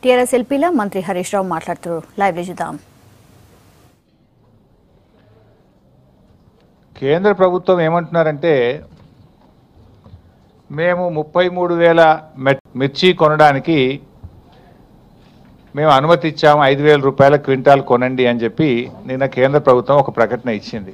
TRS ఎల్పీలో మంత్రి హరీష్ రావు మాట్లాడుతూ live లో చూద్దాం కేంద్ర ప్రభుత్వం ఏమంటున్నారంటే మేము ముప్పై మూడు వేల మెట్ మిర్చి కొనడానికి మేము అనుమతి ఇచ్చాము ఐదు వేల రూపాయల క్వింటాల్ కొనండి అని చెప్పి నిన్న కేంద్ర ప్రభుత్వం ఒక ప్రకటన ఇచ్చింది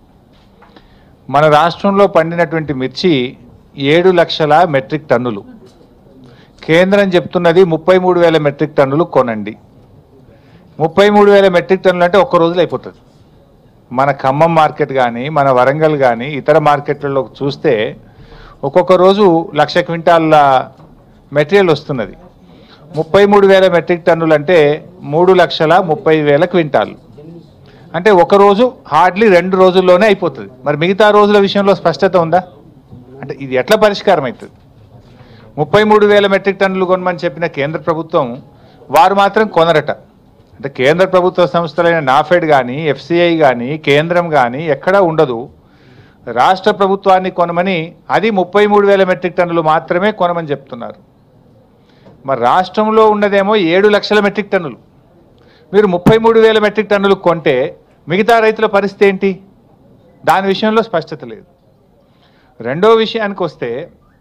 మన రాష్ట్రంలో పండినటువంటి మిర్చి ఏడు లక్షల మెట్రిక్ టన్నులు కేంద్రం చెప్తున్నది ముప్పై మూడు వేల మెట్రిక్ టన్నులు కొనండి ముప్పై మూడు వేల మెట్రిక్ టన్నులు అంటే ఒక్క రోజులో అయిపోతుంది మన ఖమ్మం మార్కెట్ కానీ మన వరంగల్ కానీ ఇతర మార్కెట్లలో చూస్తే ఒక్కొక్క రోజు లక్ష క్వింటాల్ల మెటీరియల్ వస్తున్నది ముప్పై మూడు వేల మెట్రిక్ టన్నులు అంటే మూడు లక్షల ముప్పై వేల క్వింటాలు అంటే ఒక రోజు హార్డ్లీ రెండు రోజుల్లోనే అయిపోతుంది మరి మిగతా రోజుల విషయంలో స్పష్టత ఉందా అంటే ఇది ఎట్లా పరిష్కారం అవుతుంది ముప్పై మూడు వేల మెట్రిక్ టన్నులు కొనమని చెప్పిన కేంద్ర ప్రభుత్వం వారు మాత్రం కొనరట అంటే కేంద్ర ప్రభుత్వ సంస్థలైన నాఫెడ్ కానీ ఎఫ్సిఐ కానీ కేంద్రం కానీ ఎక్కడా ఉండదు రాష్ట్ర ప్రభుత్వాన్ని కొనమని అది ముప్పై మూడు వేల మెట్రిక్ టన్నులు మాత్రమే కొనమని చెప్తున్నారు మరి రాష్ట్రంలో ఉన్నదేమో ఏడు లక్షల మెట్రిక్ టన్నులు మీరు ముప్పై మూడు వేల మెట్రిక్ టన్నులు కొంటే మిగతా రైతుల పరిస్థితి ఏంటి దాని విషయంలో స్పష్టత లేదు రెండో విషయానికి వస్తే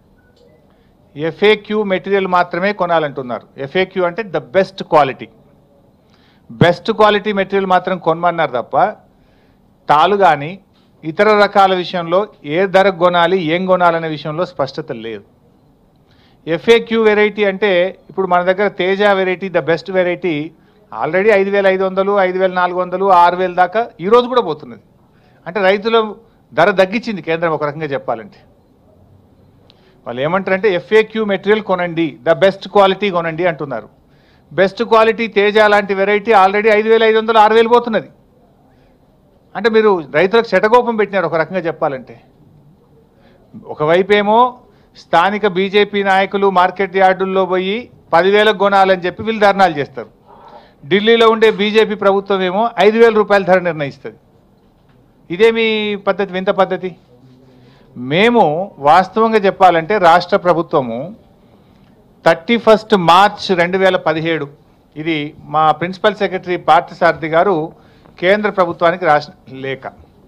ఎఫ్ఏక్యూ మెటీరియల్ మాత్రమే కొనాలంటున్నారు ఎఫ్ఏక్యూ అంటే the best quality best quality material మాత్రం కొనమన్నారు తప్ప తాలు కానీ ఇతర రకాల విషయంలో ఏ ధరకు కొనాలి ఏం కొనాలనే విషయంలో స్పష్టత లేదు ఎఫ్ఏక్యూ వెరైటీ అంటే ఇప్పుడు మన దగ్గర Teja variety the best variety already ఐదు వేల ఐదు వందలు ఐదు వేల నాలుగు వందలు ఆరు వేల దాకా ఈరోజు కూడా పోతున్నది అంటే రైతుల ధర తగ్గించింది కేంద్రం ఒక రకంగా చెప్పాలంటే వాళ్ళు ఏమంటారంటే ఎఫ్ఏక్యూ మెటీరియల్ కొనండి ద బెస్ట్ క్వాలిటీ కొనండి అంటున్నారు బెస్ట్ క్వాలిటీ తేజ లాంటి వెరైటీ ఆల్రెడీ ఐదు వేల ఐదు వందలు ఆరు వేలు పోతున్నది అంటే మీరు రైతులకు శటకోపం పెట్టినారు ఒక రకంగా చెప్పాలంటే ఒకవైపు ఏమో స్థానిక బీజేపీ నాయకులు మార్కెట్ యార్డుల్లో పోయి పదివేలకు కొనాలని చెప్పి వీళ్ళు ధర్నాలు చేస్తారు ఢిల్లీలో ఉండే బీజేపీ ప్రభుత్వం ఏమో ఐదు వేల రూపాయల ధర నిర్ణయిస్తుంది ఇదేమి పద్ధతి వింత పద్ధతి మేము వాస్తవంగా చెప్పాలంటే రాష్ట్ర ప్రభుత్వము థర్టీ ఫస్ట్ మార్చ్ రెండు వేల పదిహేడు ఇది మా ప్రిన్సిపల్ సెక్రటరీ పార్థసారథి గారు కేంద్ర ప్రభుత్వానికి రాసిన లేఖ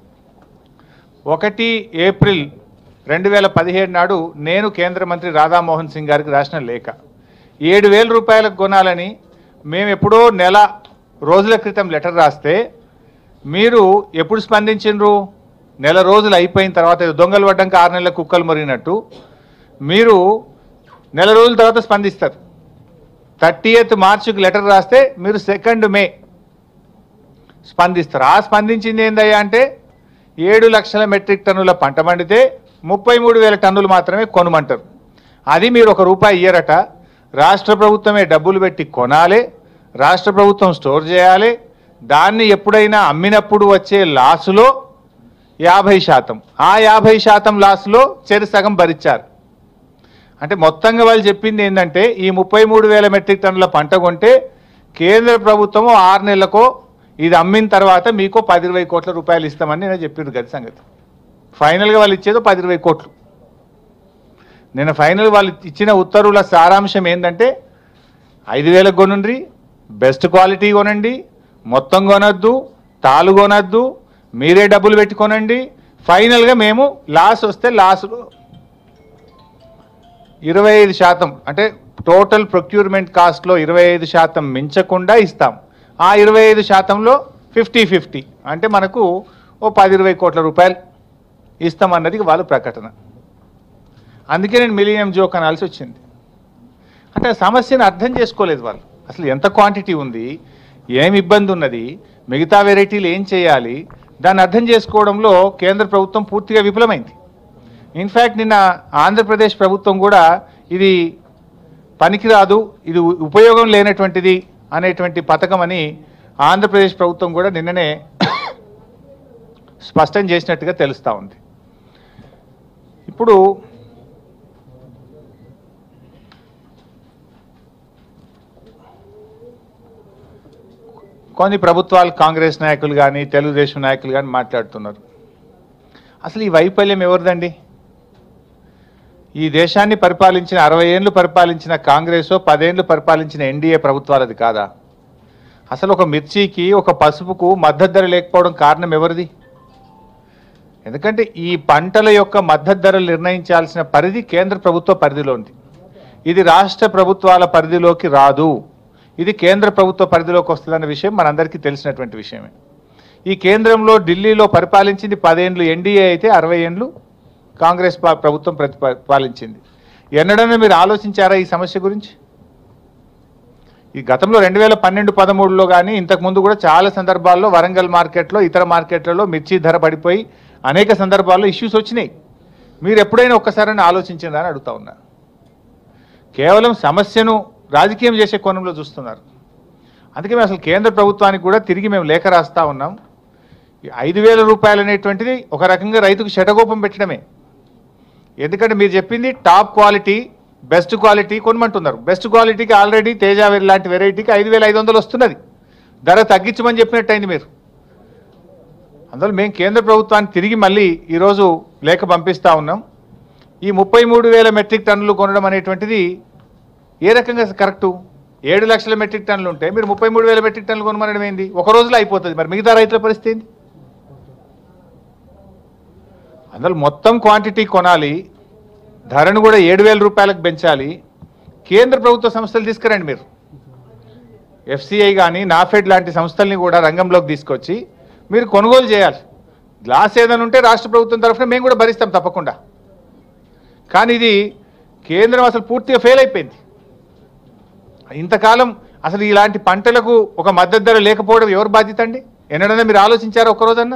ఒకటి ఏప్రిల్ రెండు వేల పదిహేడు నాడు నేను కేంద్ర మంత్రి రాధామోహన్ సింగ్ గారికి రాసిన లేఖ ఏడు వేల రూపాయలకు కొనాలని మేము ఎప్పుడో నెల రోజుల క్రితం లెటర్ రాస్తే మీరు ఎప్పుడు స్పందించిండ్రు నెల రోజులు అయిపోయిన తర్వాత ఏదో దొంగలు పడ్డాక ఆరు నెలల కుక్కలు మరిగినట్టు మీరు నెల రోజుల తర్వాత స్పందిస్తారు థర్టీ ఎయిత్ మార్చికి లెటర్ రాస్తే మీరు సెకండ్ మే స్పందిస్తారు ఆ స్పందించింది ఏందయ్యా అంటే ఏడు లక్షల మెట్రిక్ టన్నుల పంట పండితే ముప్పై మూడు వేల టన్నులు మాత్రమే కొనమంటారు అది మీరు ఒక రూపాయి ఇయ్యరట రాష్ట్ర ప్రభుత్వమే డబ్బులు పెట్టి కొనాలి రాష్ట్ర ప్రభుత్వం స్టోర్ చేయాలి దాన్ని ఎప్పుడైనా అమ్మినప్పుడు వచ్చే లాసులో యాభై శాతం ఆ యాభై శాతం లాసులో చెరి సగం భరించారు అంటే మొత్తంగా వాళ్ళు చెప్పింది ఏంటంటే ఈ ముప్పై మూడు వేల మెట్రిక్ టన్నుల పంట కొంటే కేంద్ర ప్రభుత్వం ఆరు నెలలకో ఇది అమ్మిన తర్వాత మీకు పది ఇరవై కోట్ల రూపాయలు ఇస్తామని నేను చెప్పిండు గది సంగతి ఫైనల్గా వాళ్ళు ఇచ్చేదో పది ఇరవై కోట్లు నేను ఫైనల్ వాళ్ళు ఇచ్చిన ఉత్తర్వుల సారాంశం ఏంటంటే ఐదు వేలకు కొనుండ్రి బెస్ట్ క్వాలిటీ కొనండి మొత్తం కొనొద్దు తాలు కొనొద్దు మీరే డబ్బులు పెట్టి కొనండి ఫైనల్గా మేము లాస్ వస్తే లాస్లో ఇరవై ఐదు శాతం అంటే టోటల్ ప్రొక్యూర్మెంట్ కాస్ట్లో ఇరవై ఐదు శాతం మించకుండా ఇస్తాం ఆ ఇరవై ఐదు శాతంలో ఫిఫ్టీ ఫిఫ్టీ అంటే మనకు ఓ పది ఇరవై కోట్ల రూపాయలు ఇస్తామన్నది వాళ్ళ ప్రకటన అందుకే నేను మిలియం జోక్ అనాల్సి వచ్చింది అంటే ఆ సమస్యను అర్థం చేసుకోలేదు వాళ్ళు అసలు ఎంత క్వాంటిటీ ఉంది ఏం ఇబ్బంది ఉన్నది మిగతా వెరైటీలు ఏం చేయాలి దాన్ని అర్థం చేసుకోవడంలో కేంద్ర ప్రభుత్వం పూర్తిగా విఫలమైంది ఇన్ఫ్యాక్ట్ నిన్న ఆంధ్రప్రదేశ్ ప్రభుత్వం కూడా ఇది పనికిరాదు ఇది ఉ- ఉపయోగం లేనటువంటిది అనేటువంటి పథకం అని ఆంధ్రప్రదేశ్ ప్రభుత్వం కూడా నిన్ననే స్పష్టం చేసినట్టుగా తెలుస్తూ ఉంది ఇప్పుడు కొన్ని ప్రభుత్వాలు కాంగ్రెస్ నాయకులు కానీ తెలుగుదేశం నాయకులు కానీ మాట్లాడుతున్నారు అసలు ఈ వైఫల్యం ఎవరిదండి ఈ దేశాన్ని పరిపాలించిన అరవై ఏళ్ళు పరిపాలించిన కాంగ్రెస్ పదేళ్ళు పరిపాలించిన ఎన్డీఏ ప్రభుత్వాలది కాదా అసలు ఒక మిర్చికి ఒక పసుపుకు మద్దతు ధర లేకపోవడం కారణం ఎవరిది ఎందుకంటే ఈ పంటల యొక్క మద్దతు ధరలు నిర్ణయించాల్సిన పరిధి కేంద్ర ప్రభుత్వ పరిధిలో ఉంది ఇది రాష్ట్ర ప్రభుత్వాల పరిధిలోకి రాదు ఇది కేంద్ర ప్రభుత్వ పరిధిలోకి వస్తుందన్న విషయం మనందరికీ తెలిసినటువంటి విషయమే ఈ కేంద్రంలో ఢిల్లీలో పరిపాలించింది పదేండ్లు ఎన్డీఏ అయితే అరవై ఏండ్లు కాంగ్రెస్ పా- ప్రభుత్వం ప్రతిపాలించింది ఎన్నడన్నా మీరు ఆలోచించారా ఈ సమస్య గురించి ఈ గతంలో రెండు వేల పన్నెండు పదమూడులో కానీ ఇంతకుముందు కూడా చాలా సందర్భాల్లో వరంగల్ మార్కెట్లో ఇతర మార్కెట్లలో మిర్చి ధర పడిపోయి అనేక సందర్భాల్లో ఇష్యూస్ వచ్చినాయి మీరు ఎప్పుడైనా ఒక్కసారైనా ఆలోచించిందా అని అడుగుతా ఉన్నా కేవలం సమస్యను రాజకీయం చేసే కోణంలో చూస్తున్నారు అందుకే మేము అసలు కేంద్ర ప్రభుత్వానికి కూడా తిరిగి మేము లేఖ రాస్తా ఉన్నాం ఈ ఐదు వేల రూపాయలు అనేటువంటిది ఒక రకంగా రైతుకు శటగోపం పెట్టడమే ఎందుకంటే మీరు చెప్పింది టాప్ క్వాలిటీ బెస్ట్ క్వాలిటీ కొనమంటున్నారు బెస్ట్ క్వాలిటీకి ఆల్రెడీ తేజావేరి లాంటి వెరైటీకి ఐదు వేల ఐదు వందలు వస్తున్నది ధర తగ్గించమని చెప్పినట్టు అయింది మీరు అందువల్ల మేము కేంద్ర ప్రభుత్వానికి తిరిగి మళ్ళీ ఈరోజు లేఖ పంపిస్తా ఉన్నాం ఈ ముప్పై మూడు వేల మెట్రిక్ టన్నులు కొనడం అనేటువంటిది ఏ రకంగా కరెక్టు ఏడు లక్షల మెట్రిక్ టన్నులు ఉంటే మీరు ముప్పై మూడు వేల మెట్రిక్ టన్నులు కొనమనడం ఏంది ఒక రోజులో అయిపోతుంది మరి మిగతా రైతుల పరిస్థితి ఏంది అందులో మొత్తం క్వాంటిటీ కొనాలి ధరను కూడా ఏడు వేల రూపాయలకు పెంచాలి కేంద్ర ప్రభుత్వ సంస్థలు తీసుకురండి మీరు ఎఫ్సిఐ కానీ నాఫెడ్ లాంటి సంస్థల్ని కూడా రంగంలోకి తీసుకొచ్చి మీరు కొనుగోలు చేయాలి గ్లాస్ ఏదైనా ఉంటే రాష్ట్ర ప్రభుత్వం తరఫున మేము కూడా భరిస్తాం తప్పకుండా కానీ ఇది కేంద్రం అసలు పూర్తిగా ఫెయిల్ అయిపోయింది ఇంతకాలం అసలు ఇలాంటి పంటలకు ఒక మద్దతు ధర లేకపోవడం ఎవరు బాధ్యత అండి ఎన్నడన్నా మీరు ఆలోచించారా ఒక్కరోజన్నా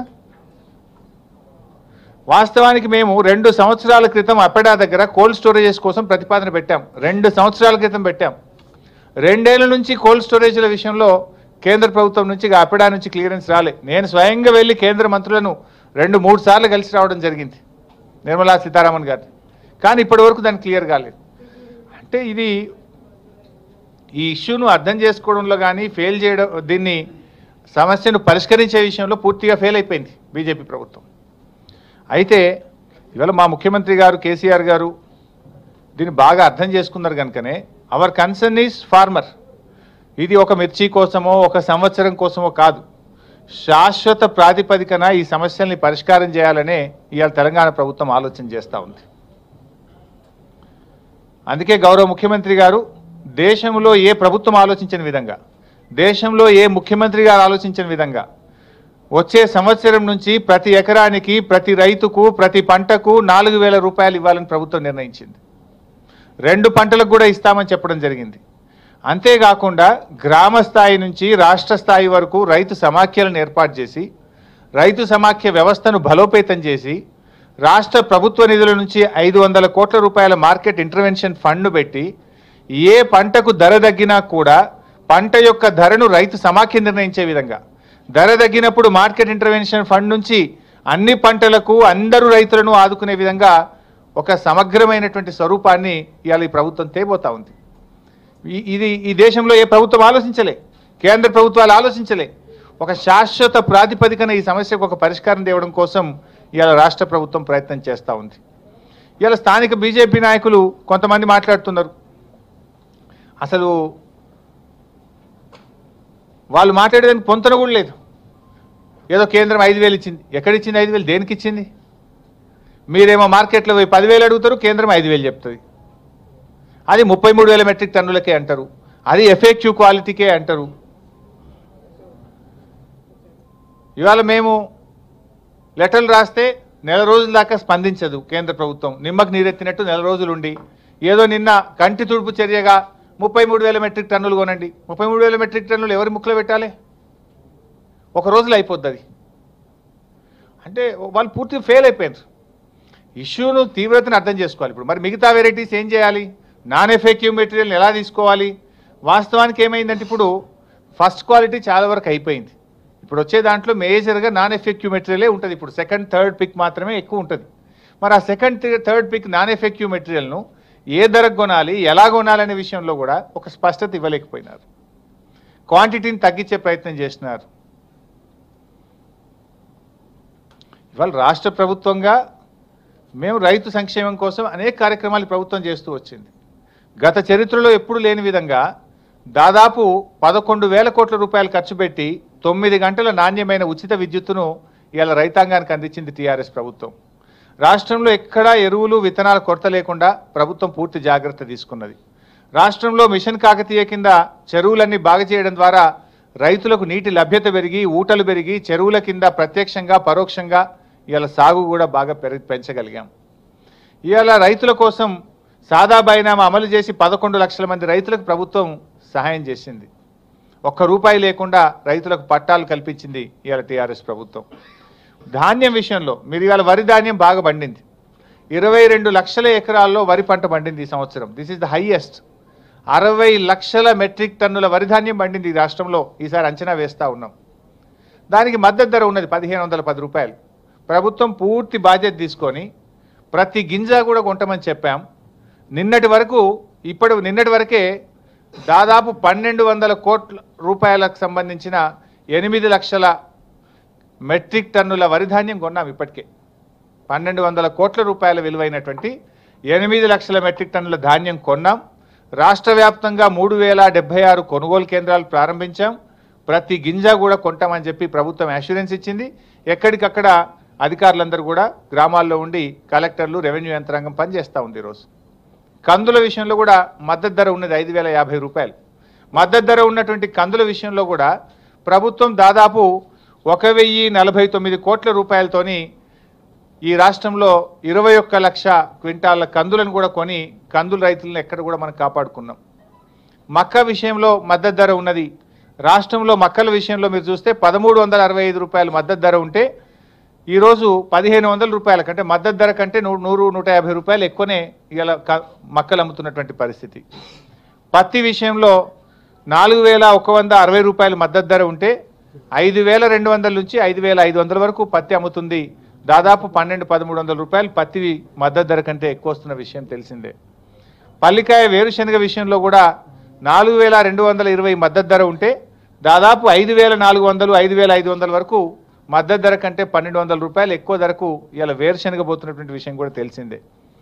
వాస్తవానికి మేము రెండు సంవత్సరాల క్రితం అపెడా దగ్గర కోల్డ్ స్టోరేజెస్ కోసం ప్రతిపాదన పెట్టాం రెండు సంవత్సరాల క్రితం పెట్టాం రెండేళ్ల నుంచి కోల్డ్ స్టోరేజ్ల విషయంలో కేంద్ర ప్రభుత్వం నుంచి ఇక అపెడా నుంచి క్లియరెన్స్ రాలే నేను స్వయంగా వెళ్ళి కేంద్ర మంత్రులను రెండు మూడు సార్లు కలిసి రావడం జరిగింది నిర్మలా సీతారామన్ గారు కానీ ఇప్పటి వరకు దాన్ని క్లియర్ కాలేదు అంటే ఇది ఈ ఇష్యూను అర్థం చేసుకోవడంలో కానీ ఫెయిల్ చేయడం దీన్ని సమస్యను పరిష్కరించే విషయంలో పూర్తిగా ఫెయిల్ అయిపోయింది బీజేపీ ప్రభుత్వం అయితే ఇవాళ మా ముఖ్యమంత్రి గారు కేసీఆర్ గారు దీన్ని బాగా అర్థం చేసుకున్నారు కనుకనే అవర్ కన్సర్న్ ఈజ్ ఫార్మర్ ఇది ఒక మిర్చి కోసమో ఒక సంవత్సరం కోసమో కాదు శాశ్వత ప్రాతిపదికన ఈ సమస్యల్ని పరిష్కారం చేయాలనే ఇవాళ తెలంగాణ ప్రభుత్వం ఆలోచన చేస్తూ ఉంది అందుకే గౌరవ ముఖ్యమంత్రి గారు దేశంలో ఏ ప్రభుత్వం ఆలోచించిన విధంగా దేశంలో ఏ ముఖ్యమంత్రి గారు ఆలోచించిన విధంగా వచ్చే సంవత్సరం నుంచి ప్రతి ఎకరానికి ప్రతి రైతుకు ప్రతి పంటకు నాలుగు వేల రూపాయలు ఇవ్వాలని ప్రభుత్వం నిర్ణయించింది రెండు పంటలకు కూడా ఇస్తామని చెప్పడం జరిగింది అంతేకాకుండా గ్రామ స్థాయి నుంచి రాష్ట్ర స్థాయి వరకు రైతు సమాఖ్యలను ఏర్పాటు చేసి రైతు సమాఖ్య వ్యవస్థను బలోపేతం చేసి రాష్ట్ర ప్రభుత్వ నిధుల నుంచి ఐదు వందల కోట్ల రూపాయల మార్కెట్ ఇంటర్వెన్షన్ ఫండ్ను పెట్టి ఏ పంటకు ధర తగ్గినా కూడా పంట యొక్క ధరను రైతు సమాఖ్య నిర్ణయించే విధంగా ధర తగ్గినప్పుడు మార్కెట్ ఇంటర్వెన్షన్ ఫండ్ నుంచి అన్ని పంటలకు అందరూ రైతులను ఆదుకునే విధంగా ఒక సమగ్రమైనటువంటి స్వరూపాన్ని ఇవాళ ఈ ప్రభుత్వం తేబోతా ఉంది ఈ- ఇది ఈ దేశంలో ఏ ప్రభుత్వం ఆలోచించలే కేంద్ర ప్రభుత్వాలు ఆలోచించలే ఒక శాశ్వత ప్రాతిపదికన ఈ సమస్యకు ఒక పరిష్కారం తేవడం కోసం ఇవాళ రాష్ట్ర ప్రభుత్వం ప్రయత్నం చేస్తూ ఉంది ఇవాళ స్థానిక బీజేపీ నాయకులు కొంతమంది మాట్లాడుతున్నారు అసలు వాళ్ళు మాట్లాడేదానికి పొంతన కూడా లేదు ఏదో కేంద్రం ఐదు వేలు ఇచ్చింది ఎక్కడిచ్చింది ఐదు వేలు దేనికి ఇచ్చింది మీరేమో మార్కెట్లో పోయి పదివేలు అడుగుతారు కేంద్రం ఐదు వేలు చెప్తుంది అది ముప్పై మూడు వేల మెట్రిక్ టన్నులకే అంటారు అది ఎఫెక్టివ్ క్వాలిటీకే అంటారు ఇవాళ మేము లెటర్లు రాస్తే నెల రోజుల దాకా స్పందించదు కేంద్ర ప్రభుత్వం నిమ్మకు నీరెత్తినట్టు నెల రోజులు ఉండి ఏదో నిన్న కంటి తుడుపు చర్యగా ముప్పై మూడు వేల మెట్రిక్ టన్నులు కొనండి ముప్పై మూడు వేల మెట్రిక్ టన్నులు ఎవరి ముక్కలో పెట్టాలి ఒక రోజులో అయిపోద్ది అది అంటే వాళ్ళు పూర్తిగా ఫెయిల్ అయిపోయారు ఇష్యూను తీవ్రతను అర్థం చేసుకోవాలి ఇప్పుడు మరి మిగతా వెరైటీస్ ఏం చేయాలి నాన్ ఎఫెక్టివ్ మెటీరియల్ని ఎలా తీసుకోవాలి వాస్తవానికి ఏమైందంటే ఇప్పుడు ఫస్ట్ క్వాలిటీ చాలా వరకు అయిపోయింది ఇప్పుడు వచ్చే దాంట్లో మేజర్గా నాన్ ఎఫెక్టివ్ మెటీరియలే ఉంటుంది ఇప్పుడు సెకండ్ థర్డ్ పిక్ మాత్రమే ఎక్కువ ఉంటుంది మరి ఆ second third pick non effective మెటీరియల్ను ఏ ధరకు కొనాలి ఎలా కొనాలనే విషయంలో కూడా ఒక స్పష్టత ఇవ్వలేకపోయినారు క్వాంటిటీని తగ్గించే ప్రయత్నం చేసినారు ఇవాళ రాష్ట్ర ప్రభుత్వంగా మేము రైతు సంక్షేమం కోసం అనేక కార్యక్రమాలు ప్రభుత్వం చేస్తూ వచ్చింది గత చరిత్రలో ఎప్పుడు లేని విధంగా దాదాపు పదకొండు వేల కోట్ల రూపాయలు ఖర్చు పెట్టి తొమ్మిది గంటల నాణ్యమైన ఉచిత విద్యుత్తును ఇవాళ రైతాంగానికి అందించింది టీఆర్ఎస్ ప్రభుత్వం రాష్ట్రంలో ఎక్కడా ఎరువులు విత్తనాల కొరత లేకుండా ప్రభుత్వం పూర్తి జాగ్రత్త తీసుకున్నది రాష్ట్రంలో మిషన్ కాకతీయ కింద చెరువులన్నీ బాగు చేయడం ద్వారా రైతులకు నీటి లభ్యత పెరిగి ఊటలు పెరిగి చెరువుల కింద ప్రత్యక్షంగా పరోక్షంగా ఇవాళ సాగు కూడా బాగా పెరి పెంచగలిగాం ఇవాళ రైతుల కోసం సాదా బైనామా అమలు చేసి పదకొండు లక్షల మంది రైతులకు ప్రభుత్వం సహాయం చేసింది ఒక్క రూపాయి లేకుండా రైతులకు పట్టాలు కల్పించింది ఇవాళ టీఆర్ఎస్ ప్రభుత్వం ధాన్యం విషయంలో మీరు ఇవాళ వరి ధాన్యం బాగా పండింది ఇరవై రెండు లక్షల ఎకరాల్లో వరి పంట పండింది ఈ సంవత్సరం దిస్ ఇస్ ద హైయెస్ట్ అరవై లక్షల మెట్రిక్ టన్నుల వరి ధాన్యం పండింది ఈ రాష్ట్రంలో ఈసారి అంచనా వేస్తూ ఉన్నాం దానికి మద్దతు ధర ఉన్నది పదిహేను వందల పది రూపాయలు ప్రభుత్వం పూర్తి బాధ్యత తీసుకొని ప్రతి గింజ కూడా కొంటమని చెప్పాం నిన్నటి వరకు ఇప్పటి నిన్నటి వరకే దాదాపు పన్నెండు వందల కోట్ల రూపాయలకు సంబంధించిన ఎనిమిది లక్షల మెట్రిక్ టన్నుల వరి ధాన్యం కొన్నాం ఇప్పటికే పన్నెండు వందల కోట్ల రూపాయల విలువైనటువంటి ఎనిమిది లక్షల మెట్రిక్ టన్నుల ధాన్యం కొన్నాం రాష్ట్ర వ్యాప్తంగా మూడు వేల డెబ్బై ఆరు కొనుగోలు కేంద్రాలు ప్రారంభించాం ప్రతి గింజ కూడా కొంటామని చెప్పి ప్రభుత్వం అష్యూరెన్స్ ఇచ్చింది ఎక్కడికక్కడ అధికారులందరూ కూడా గ్రామాల్లో ఉండి కలెక్టర్లు రెవెన్యూ యంత్రాంగం పనిచేస్తూ ఉంది ఈరోజు కందుల విషయంలో కూడా మద్దతు ధర ఉన్నది ఐదు వేల యాభై రూపాయలు మద్దతు ధర ఉన్నటువంటి కందుల విషయంలో కూడా ప్రభుత్వం దాదాపు ఒక వెయ్యి నలభై తొమ్మిది కోట్ల రూపాయలతోని ఈ రాష్ట్రంలో ఇరవై ఒక్క లక్ష క్వింటాల కందులను కూడా కొని కందుల రైతులను ఎక్కడ కూడా మనం కాపాడుకున్నాం మక్క విషయంలో మద్దతు ధర ఉన్నది రాష్ట్రంలో మక్కల విషయంలో మీరు చూస్తే పదమూడు వందల అరవై ఐదు రూపాయలు మద్దతు ధర ఉంటే ఈరోజు పదిహేను వందల రూపాయల కంటే మద్దతు ధర కంటే నూ- నూరు నూట యాభై రూపాయలు ఎక్కువనే ఇలా మక్కలు అమ్ముతున్నటువంటి పరిస్థితి పత్తి విషయంలో నాలుగు వేల ఒక వంద అరవై రూపాయలు మద్దతు ధర ఉంటే ఐదు వేల రెండు వందల నుంచి ఐదు వేల ఐదు వందల వరకు పత్తి అమ్ముతుంది దాదాపు పన్నెండు పదమూడు వందల రూపాయలు పత్తి మద్దతు ధర కంటే ఎక్కువ వస్తున్న విషయం తెలిసిందే పల్లికాయ వేరుశనగ విషయంలో కూడా నాలుగు వేల రెండు వందల ఇరవై మద్దతు ధర ఉంటే దాదాపు ఐదు వేల నాలుగు వందలు ఐదు వేల ఐదు వందల వరకు మద్దతు ధర కంటే పన్నెండు వందల రూపాయలు ఎక్కువ ధరకు ఇలా వేరుశనగ పోతున్నటువంటి విషయం కూడా తెలిసిందే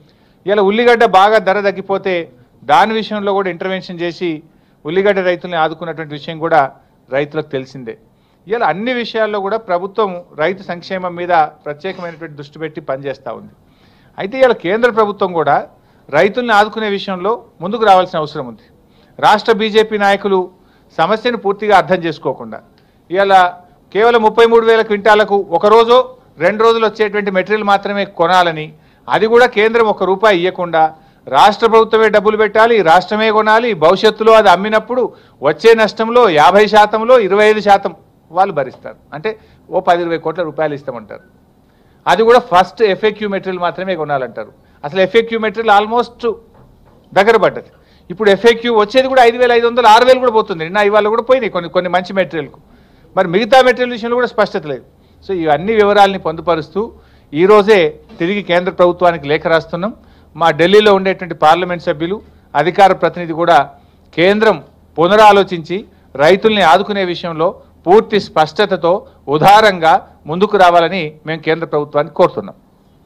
ఇలా ఉల్లిగడ్డ బాగా ధర తగ్గిపోతే దాని విషయంలో కూడా ఇంటర్వెన్షన్ చేసి ఉల్లిగడ్డ రైతుల్ని ఆదుకున్నటువంటి విషయం కూడా రైతులకు తెలిసిందే ఇలా అన్ని విషయాల్లో కూడా ప్రభుత్వం రైతు సంక్షేమం మీద ప్రత్యేకమైనటువంటి దృష్టి పెట్టి పనిచేస్తూ ఉంది అయితే ఇలా కేంద్ర ప్రభుత్వం కూడా రైతుల్ని ఆదుకునే విషయంలో ముందుకు రావాల్సిన అవసరం ఉంది రాష్ట్ర బీజేపీ నాయకులు సమస్యను పూర్తిగా అర్థం చేసుకోకుండా ఇలా కేవలం ముప్పై మూడు వేల క్వింటాలకు ఒక రోజు రెండు రోజులు వచ్చేటువంటి మెటీరియల్ మాత్రమే కొనాలని అది కూడా కేంద్రం ఒక రూపాయి ఇవ్వకుండా రాష్ట్ర ప్రభుత్వమే డబ్బులు పెట్టాలి రాష్ట్రమే కొనాలి భవిష్యత్తులో అది అమ్మినప్పుడు వచ్చే నష్టంలో యాభై శాతంలో ఇరవై ఐదు శాతం వాళ్ళు భరిస్తారు అంటే ఓ పది ఇరవై కోట్ల రూపాయలు ఇస్తామంటారు అది కూడా ఫస్ట్ ఎఫ్ఏక్యూ మెటీరియల్ మాత్రమే కొనాలంటారు అసలు ఎఫ్ఏక్యూ మెటీరియల్ ఆల్మోస్ట్ దగ్గర పడ్డది ఇప్పుడు ఎఫ్ఏక్యూ వచ్చేది కూడా ఐదు వేల ఐదు వందలు ఆరు వేలు కూడా పోతుంది నిన్న ఇవాళ కూడా పోయినాయి కొన్ని కొన్ని మంచి మెటీరియల్కు మరి మిగతా మెటీరియల్ విషయంలో కూడా స్పష్టత లేదు సో ఇవన్నీ వివరాలని పొందుపరుస్తూ ఈ రోజే తిరిగి కేంద్ర ప్రభుత్వానికి లేఖ రాస్తున్నాం మా ఢిల్లీలో ఉండేటువంటి పార్లమెంట్ సభ్యులు అధికార ప్రతినిధి కూడా కేంద్రం పునరాలోచించి రైతుల్ని ఆదుకునే విషయంలో పూర్తి స్పష్టతతో ఉదారంగా ముందుకు రావాలని మేము కేంద్ర ప్రభుత్వాన్ని కోరుతున్నాం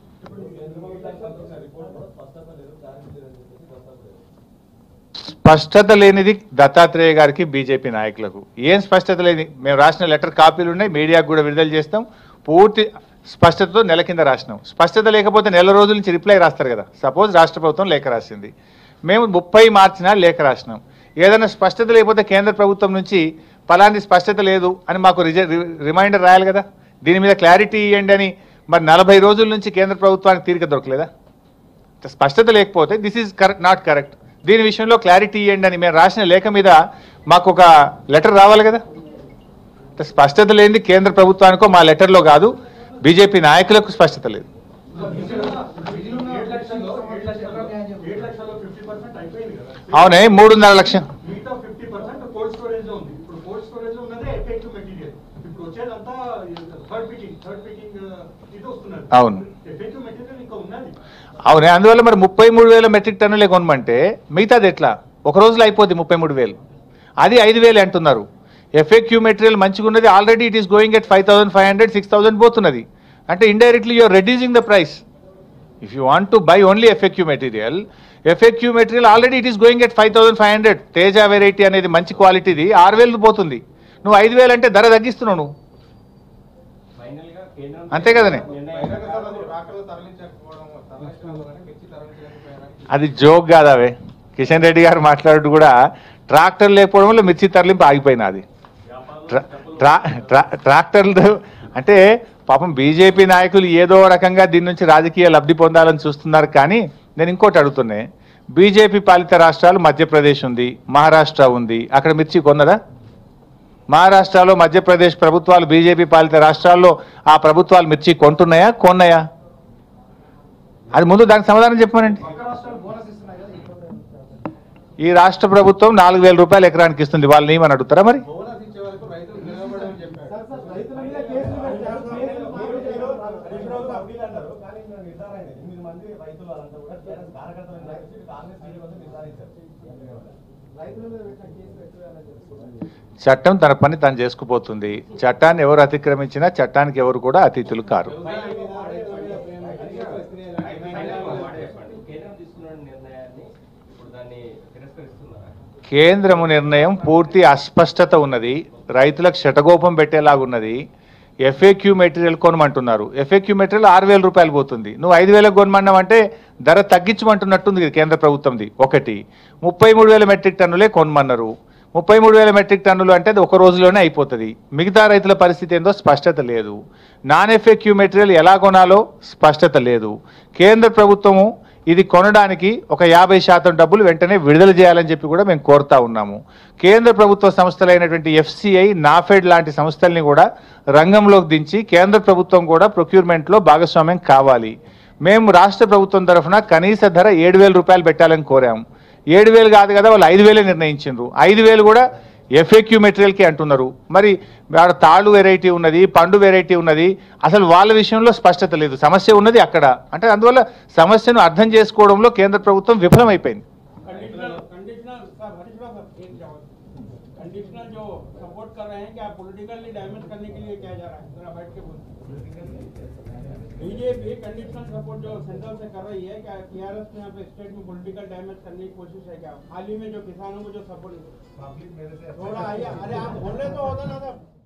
స్పష్టత లేనిది దత్తాత్రేయ గారికి బీజేపీ నాయకులకు ఏం స్పష్టత లేని మేము రాసిన లెటర్ కాపీలు ఉన్నాయి మీడియాకు కూడా విడుదల చేస్తాం పూర్తి స్పష్టతతో నెల కింద రాసినాం స్పష్టత లేకపోతే నెల రోజుల నుంచి రిప్లై రాస్తారు కదా సపోజ్ రాష్ట్ర ప్రభుత్వం లేఖ రాసింది మేము ముప్పై మార్చిన లేఖ రాసినాం ఏదైనా స్పష్టత లేకపోతే కేంద్ర ప్రభుత్వం నుంచి ఫలాంటి స్పష్టత లేదు అని మాకు రిజ రి- రిమైండర్ రాయాలి కదా దీని మీద క్లారిటీ ఇవ్వండి అని మరి నలభై రోజుల నుంచి కేంద్ర ప్రభుత్వానికి తీరిక దొరకలేదా స్పష్టత లేకపోతే this is correct not correct దీని విషయంలో క్లారిటీ ఇవ్వండి అని మేము రాసిన లేఖ మీద మాకు ఒక లెటర్ రావాలి కదా అంటే స్పష్టత లేనిది కేంద్ర ప్రభుత్వానికో మా లెటర్లో కాదు బీజేపీ నాయకులకు స్పష్టత లేదు ఏడు లక్షల్లో ఏడు లక్షల్లో ఏడు లక్షల్లో ఫిఫ్టీ పర్సెంట్ అయిపోయింది కదా అవునే మూడున్నర లక్షం మిగతా ఫిఫ్టీ పర్సెంట్ కోల్డ్ స్టోరేజ్ లో ఉంది ఇప్పుడు కోల్డ్ స్టోరేజ్ లో ఉన్నదే ఎఫెక్టివ్ మెటీరియల్ ఇప్పుడు వచ్చేదంతా థర్డ్ పికింగ్ థర్డ్ పికింగ్ ఇది వస్తున్నది అవును. ఎఫెక్టివ్ మెటీరియల్ ఇంకా ఉన్నది అవునే అందువల్ల మరి ముప్పై మూడు వేల మెట్రిక్ టన్నులే కొనమంటే మిగతాది ఎట్లా ఒక రోజులో అయిపోద్ది ముప్పై మూడు వేలు అది ఐదు వేలు అంటున్నారు ఎఫ్ఏక్యూ మెటీరియల్ మంచిగా ఉన్నది already it is going at five thousand five hundred six thousand పోతున్నది అంటే indirectly you're reducing the price if you want to buy only FAQ material FAQ material already it is going at five thousand five hundred Teja variety అనేది మంచి క్వాలిటీది ఆరు వేలు పోతుంది నువ్వు ఐదు వేలు అంటే ధర తగ్గిస్తున్నావు నువ్వు ఫైనల్ గా కేంద్రం అంతే కదనే? నిర్ణయం ట్రాక్టర్లు తరలించకపోవడం తరలించడం కానీ మిర్చి తరలించలేకపోయారా అది జోక్ కాదు అవే కిషన్ రెడ్డి గారు మాట్లాడుతూ కూడా ట్రాక్టర్ లేకపోవడం వల్ల మిర్చి తరలింపు ఆగిపోయినది ట్రా ట్రా ట్రా ట్రాక్టర్లు అంటే పాపం బీజేపీ నాయకులు ఏదో రకంగా దీని నుంచి రాజకీయ లబ్ధి పొందాలని చూస్తున్నారు కానీ నేను ఇంకోటి అడుగుతున్నా బీజేపీ పాలిత రాష్ట్రాలు మధ్యప్రదేశ్ ఉంది మహారాష్ట్ర ఉంది అక్కడ మిర్చి కొన్నదా మహారాష్ట్రలో మధ్యప్రదేశ్ ప్రభుత్వాలు బీజేపీ పాలిత రాష్ట్రాల్లో ఆ ప్రభుత్వాలు మిర్చి కొంటున్నాయా కొన్నాయా అది ముందు దానికి సమాధానం చెప్పమనండి పక్క రాష్ట్రాలు బోనస్ ఇస్తున్నాయి కదా ఇప్పుడు ఈ రాష్ట్ర ప్రభుత్వం నాలుగు వేల రూపాయలు ఎకరానికి ఇస్తుంది వాళ్ళు ఏమని అడుగుతారా మరి బోనస్ ఇచ్చే వరకు రైతులు నిలబడమని చెప్పారు రైతుల మీద కేసులు పెట్టారు. కేసులు మాట్లాడారు. హరీష్ రావు గారు అప్పీల్ అంటారు. కానీ ఇక్కడ నిర్ధారణ అయింది. ఎనిమిది మంది రైతులు వాళ్ళంతా కూడా టీఆర్ఎస్ కార్యకర్తలను రాయించి కాంగ్రెస్ టీడీపీ వద్ద నిర్ధారించారు. రైతుల మీద పెట్టిన కేసులు ఎత్తువేయాలని తెలుస్తుంది. చట్టం తన పని తను చేసుకుపోతుంది చట్టాన్ని ఎవరు అతిక్రమించినా చట్టానికి ఎవరు కూడా అతిథులు కారు వ్యవసాయం మీద రైతుల మీద ప్రేమ కేసులు ఎత్తివేయాలని ఫైనల్ గా డిమాండ్ మాట చెప్పండి కేంద్రం తీసుకున్న నిర్ణయాన్ని ఇప్పుడు దాన్ని తిరస్కరిస్తున్నారా కేంద్రము నిర్ణయం పూర్తి అస్పష్టత ఉన్నది రైతులకు శటగోపం పెట్టేలాగున్నది ఎఫ్ఏక్యూ మెటీరియల్ కొనమంటున్నారు ఎఫ్ఏక్యూ మెటీరియల్ ఆరు వేల రూపాయలు పోతుంది నువ్వు ఐదు వేలకు కొనమన్నావంటే ధర తగ్గించమంటున్నట్టుంది ఇది కేంద్ర ప్రభుత్వంది ఒకటి ముప్పై మూడు వేల మెట్రిక్ టన్నులే కొనమన్నారు ముప్పై మూడు వేల మెట్రిక్ టన్నులు అంటే అది ఒక రోజులోనే అయిపోతుంది మిగతా రైతుల పరిస్థితి ఏందో స్పష్టత లేదు నాన్ ఎఫ్ఏక్యూ మెటీరియల్ ఎలా కొనాలో స్పష్టత లేదు కేంద్ర ప్రభుత్వము ఇది కొనడానికి ఒక యాభై శాతం డబ్బులు వెంటనే విడుదల చేయాలని చెప్పి కూడా మేము కోరుతా ఉన్నాము కేంద్ర ప్రభుత్వ సంస్థలైనటువంటి ఎఫ్సిఐ నాఫెడ్ లాంటి సంస్థల్ని కూడా రంగంలోకి దించి కేంద్ర ప్రభుత్వం కూడా ప్రొక్యూర్మెంట్లో భాగస్వామ్యం కావాలి మేము రాష్ట్ర ప్రభుత్వం తరఫున కనీస ధర ఏడు వేల రూపాయలు పెట్టాలని కోరాము ఏడు వేలు కాదు కదా వాళ్ళు ఐదు వేలే నిర్ణయించిండ్రు ఐదు వేలు కూడా ఎఫ్ఏక్యూ మెటీరియల్కి అంటున్నారు మరి ఆడ తాళ్ళు వెరైటీ ఉన్నది పండు వెరైటీ ఉన్నది అసలు వాళ్ళ విషయంలో స్పష్టత లేదు సమస్య ఉన్నది అక్కడ అంటే అందువల్ల సమస్యను అర్థం చేసుకోవడంలో కేంద్ర ప్రభుత్వం విఫలమైపోయింది conditional conditional sir Harish Rao sir एक जवाब कंडीशनल जो सपोर्ट कर रहे हैं क्या पॉलिटिकली डैमेज करने के लिए क्या जा रहा है जरा बैठ के बोल बीजेपी कंडीशनल सपोर्ट जो सेंट्रल से कर रही है क्या टीआरएस में यहाँ पे स्टेट में पॉलिटिकल डैमेज करने की कोशिश है क्या हाल ही में जो किसानों को जो सपोर्ट पब्लिक मेरे से थोड़ा आइए अरे आप बोल रहे तो होता ना सर